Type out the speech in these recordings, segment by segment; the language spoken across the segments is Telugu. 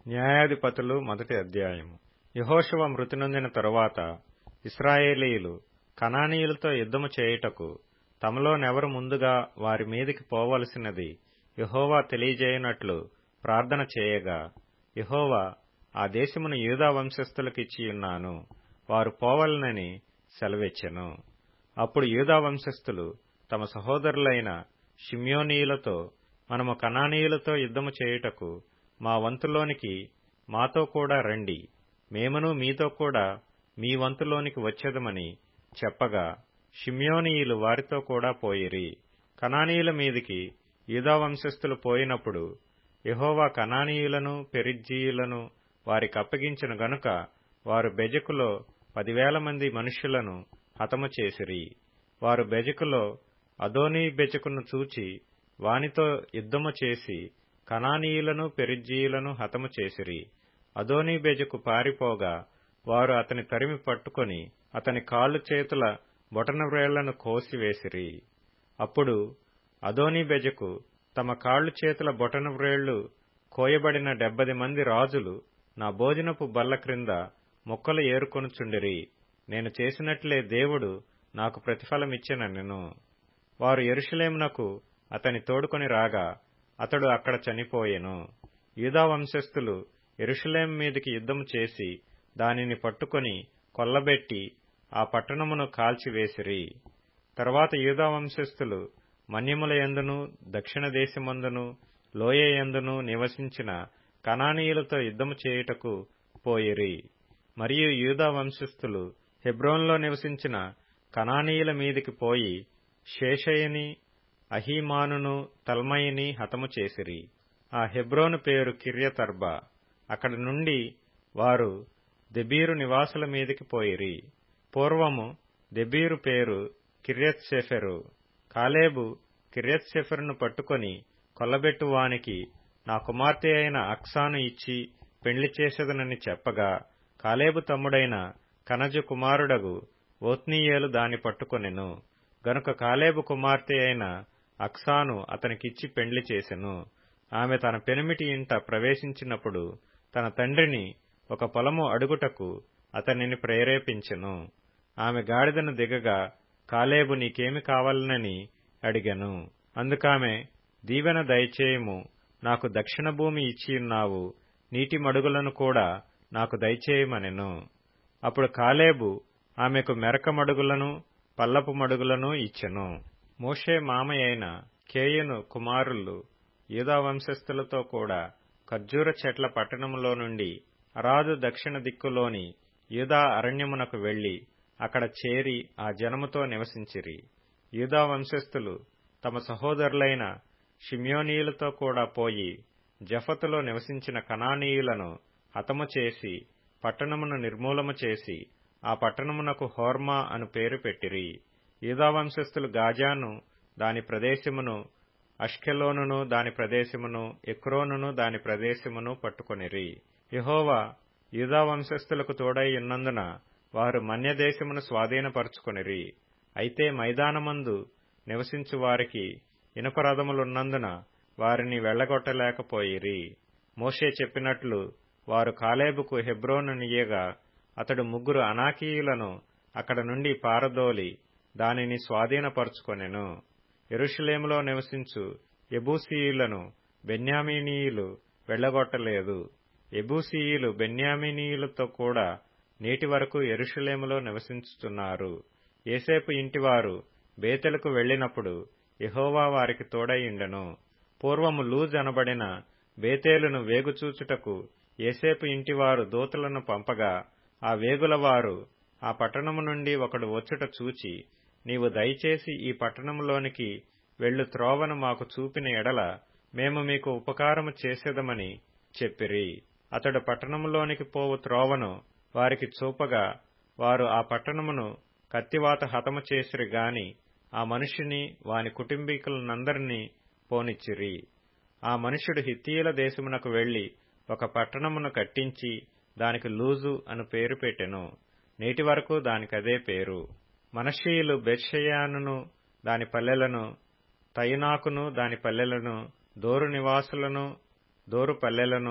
న్యాయాధిపతులు మొదటి అధ్యాయము యహోశువ మృతి నొందిన తరువాత ఇస్రాయేలీయులు కనానీయులతో యుద్ధము చేయుటకు తమలోనెవరు ముందుగా వారి మీదికి పోవలసినది యహోవా తెలియజేయనట్లు ప్రార్థన చేయగా యహోవా ఆ దేశమును యూదా వంశస్థులకిచ్చియున్నాను వారు పోవలనని సెలవిచ్చెను అప్పుడు యూదా వంశస్థులు తమ సహోదరులైన షిమ్యోనీయులతో మనము కనానీయులతో యుద్ధము చేయుటకు మా వంతులోనికి మాతో కూడా రండి మేమును మీతో కూడా మీ వంతులోనికి వచ్చేదమని చెప్పగా షిమ్యోనీయులు వారితో కూడా పోయిరి కనానీయుల మీదికి యూదా వంశస్థులు పోయినప్పుడు యహోవా కనానీయులను పెరిజ్జీయులను వారికి అప్పగించిన గనుక వారు బెజకులో పదివేల మంది మనుష్యులను హతము చేసిరి వారు బెజకులో అదోనీ బెజకును చూచి వానితో యుద్ధము చేసి కనానీయులను పెరిజ్జీయులను హతము చేసిరి అదోనీ బెజకు పారిపోగా వారు అతని తరిమి పట్టుకొని అతని కాళ్ళు చేతుల బొటన వ్రేళ్లను కోసివేసిరి అప్పుడు అదోనీ బెజకు తమ కాళ్ళు చేతుల బొటన వ్రేళ్లు కోయబడిన డెబ్బది మంది రాజులు నా భోజనపు బల్ల క్రింద మొక్కలు ఏరుకొనుచుండిరి నేను చేసినట్లే దేవుడు నాకు ప్రతిఫలమిచ్చెనెను వారు ఎరుషలేమునకు అతని తోడుకొని రాగా అతడు అక్కడ చనిపోయెను యూదా వంశస్థులు ఎరుషలేం మీదికి యుద్ధము చేసి దానిని పట్టుకొని కొల్లబెట్టి ఆ పట్టణమును కాల్చివేసిరి తర్వాత యూదా వంశస్థులు మన్యముల ఎందును దక్షిణ దేశమందును లోయ ఎందును నివసించిన కనానీయులతో యుద్ధము చేయుటకు పోయిరి మరియు యూదా వంశస్థులు హెబ్రోన్లో నివసించిన కనానీయుల మీదికి పోయి శేషయ్యని అహీమానును తల్మయిని హతము చేసిరి ఆ హెబ్రోను పేరు కిర్యతర్బా అక్కడి నుండి వారు దెబీరు నివాసుల మీదికి పోయిరి పూర్వము దెబీరు పేరు కిర్యత్ షెఫెరు కాలేబు కిర్యత్ షెఫెరును పట్టుకొని కొల్లబెట్టువానికి నా కుమార్తె అయిన అక్సాను ఇచ్చి పెండ్లి చేసేదనని చెప్పగా కాలేబు తమ్ముడైన కనజు కుమారుడగు ఓత్నీయేలు దాని పట్టుకొనెను గనుక కాలేబు కుమార్తె అయిన అక్సాను అతనికిచ్చి పెండ్లి చేసెను ఆమె తన పెనిమిటి ఇంట ప్రవేశించినప్పుడు తన తండ్రిని ఒక పొలము అడుగుటకు అతనిని ప్రేరేపించెను ఆమె గాడిదను దిగగా కాలేబు నీకేమి కావాలనని అడిగెను అందుకామె దీవెన దయచేయము నాకు దక్షిణ భూమి ఇచ్చియున్నావు నీటి మడుగులను కూడా నాకు దయచేయమనెను అప్పుడు కాలేబు ఆమెకు మెరక మడుగులను పల్లపు మడుగులను ఇచ్చెను మోషే మామయ్యైన కేయును కుమారులు యూదా వంశస్థులతో కూడా ఖర్జూర చెట్ల పట్టణములో నుండి అరాదు దక్షిణ దిక్కులోని యూదా అరణ్యమునకు వెళ్లి అక్కడ చేరి ఆ జనముతో నివసించిరి యూదా వంశస్థులు తమ సహోదరులైన షిమ్యోనీయులతో కూడా పోయి జఫతులో నివసించిన కనానీయులను హతము చేసి పట్టణమును నిర్మూలము చేసి ఆ పట్టణమునకు హోర్మా అను పేరు పెట్టిరి యూదా వంశస్థులు గాజాను దాని ప్రదేశమును అష్కెలోనును దాని ప్రదేశమును ఎక్రోనును దాని ప్రదేశమును పట్టుకొనిరి యహోవా యూదా వంశస్థులకు తోడై ఉన్నందున వారు మన్యదేశమును స్వాధీనపరుచుకొనిరి అయితే మైదానమందు నివసించు వారికి ఇనుపరథములున్నందున వారిని వెళ్లగొట్టలేకపోయిరి మోషే చెప్పినట్లు వారు కాలేబుకు హెబ్రోనునియగా అతడు ముగ్గురు అనాకీయులను అక్కడ నుండి పారదోలి దానిని స్వాధీనపరుచుకొనెను ఎరుషలేములో నివసించు ఎబూసీయులను బెన్యామీనీయులు వెళ్లగొట్టలేదు ఎబూసీయులు బెన్యామీనీయులతో కూడా నేటి వరకు ఎరుషలేములో నివసించుతున్నారు ఏసేపు ఇంటివారు బేతెలకు వెళ్లినప్పుడు యహోవా వారికి తోడైయుండెను పూర్వము లూజ్ అనబడిన బేతేలును వేగుచూచుటకు ఏసేపు ఇంటివారు దూతలను పంపగా ఆ వేగులవారు ఆ పట్టణము నుండి ఒకడు వచ్చుట చూచి నీవు దయచేసి ఈ పట్టణములోనికి వెళ్ళు త్రోవను మాకు చూపిన ఎడల మేము మీకు ఉపకారము చేసేదమని చెప్పిరి అతడు పట్టణములోనికి పోవు త్రోవను వారికి చూపగా వారు ఆ పట్టణమును కత్తివాత హతము చేసిరి గాని ఆ మనుషుని వాని కుటుంబీకులనందరినీ పోనిచ్చిరి ఆ మనుష్యుడు హిత్తీయుల దేశమునకు వెళ్లి ఒక పట్టణమును కట్టించి దానికి లూజు అను పేరు పెట్టెను నేటి వరకు దానికదే పేరు మనషీయులు బెర్షయానును దాని పల్లెలను తైనాకును దాని పల్లెలను దోరు నివాసులను దోరు పల్లెలను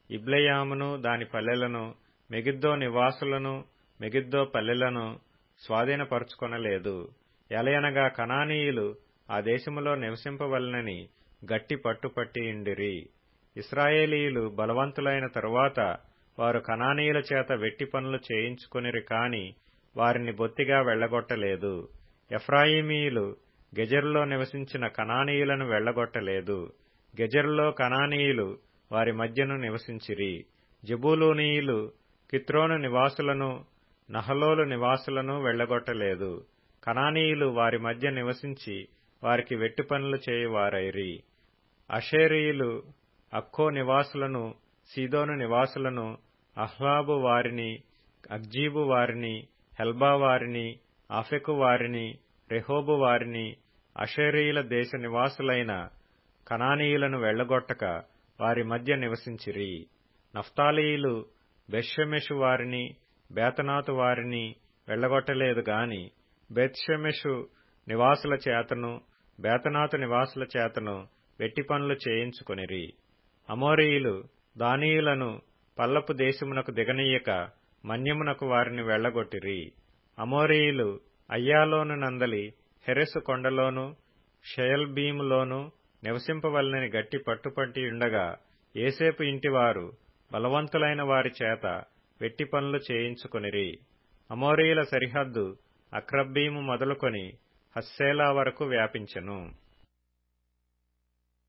ఇబ్లెయామును దాని పల్లెలను మెగిద్దో నివాసులను మెగిద్దో పల్లెలను స్వాధీనపరుచుకొనలేదు ఎలయనగా కనానీయులు ఆ దేశములో నివసింపవలనని గట్టి పట్టుపట్టియుండిరి ఇస్రాయేలీయులు బలవంతులైన తరువాత వారు కనానీయుల చేత వెట్టి పనులు చేయించుకొనిరి కాని వారిని బొత్తిగా వెళ్లగొట్టలేదు ఎఫ్రాయిమీయులు గెజరులో నివసించిన కనానీయులను వెళ్లగొట్టలేదు గెజరులో కనానీయులు వారి మధ్యను నివసించిరి జబూలూనీయులు కిత్రోను నివాసులను నహలోలు నివాసులను వెళ్లగొట్టలేదు కనానీయులు వారి మధ్య నివసించి వారికి వెట్టి పనులు చేయువారైరి అషేరీయులు అక్కో నివాసులను సీదోను నివాసులను అహ్లాబు వారిని అగ్జీబు వారిని హెల్బా వారిని ఆఫెకు వారిని రెహోబు వారిని అషేరీయుల దేశ నివాసులైన కనానీయులను వెళ్లగొట్టక వారి మధ్య నివసించిరి నఫ్తాలీయులు బెత్షెమెషు వారిని బేతనాతు వారిని వెళ్లగొట్టలేదు గాని బెత్షెమెషు నివాసుల చేతను బేతనాతు నివాసుల చేతను వెట్టి పనులు చేయించుకొనిరి అమోరీయులు దానీయులను పల్లపు దేశమునకు దిగనీయక మన్యమునకు వారిని వెళ్లగొట్టిరి అమోరీయులు అయ్యాలోను నందలి హెరెసు కొండలోను షయల్బీములోను నివసింపవలనని గట్టి పట్టుపట్టి ఉండగా ఏసేపు ఇంటివారు బలవంతులైన వారి చేత వెట్టి పనులు చేయించుకొనిరి అమోరీయుల సరిహద్దు అక్రబ్బీము మొదలుకొని హస్సేలా వరకు వ్యాపించెను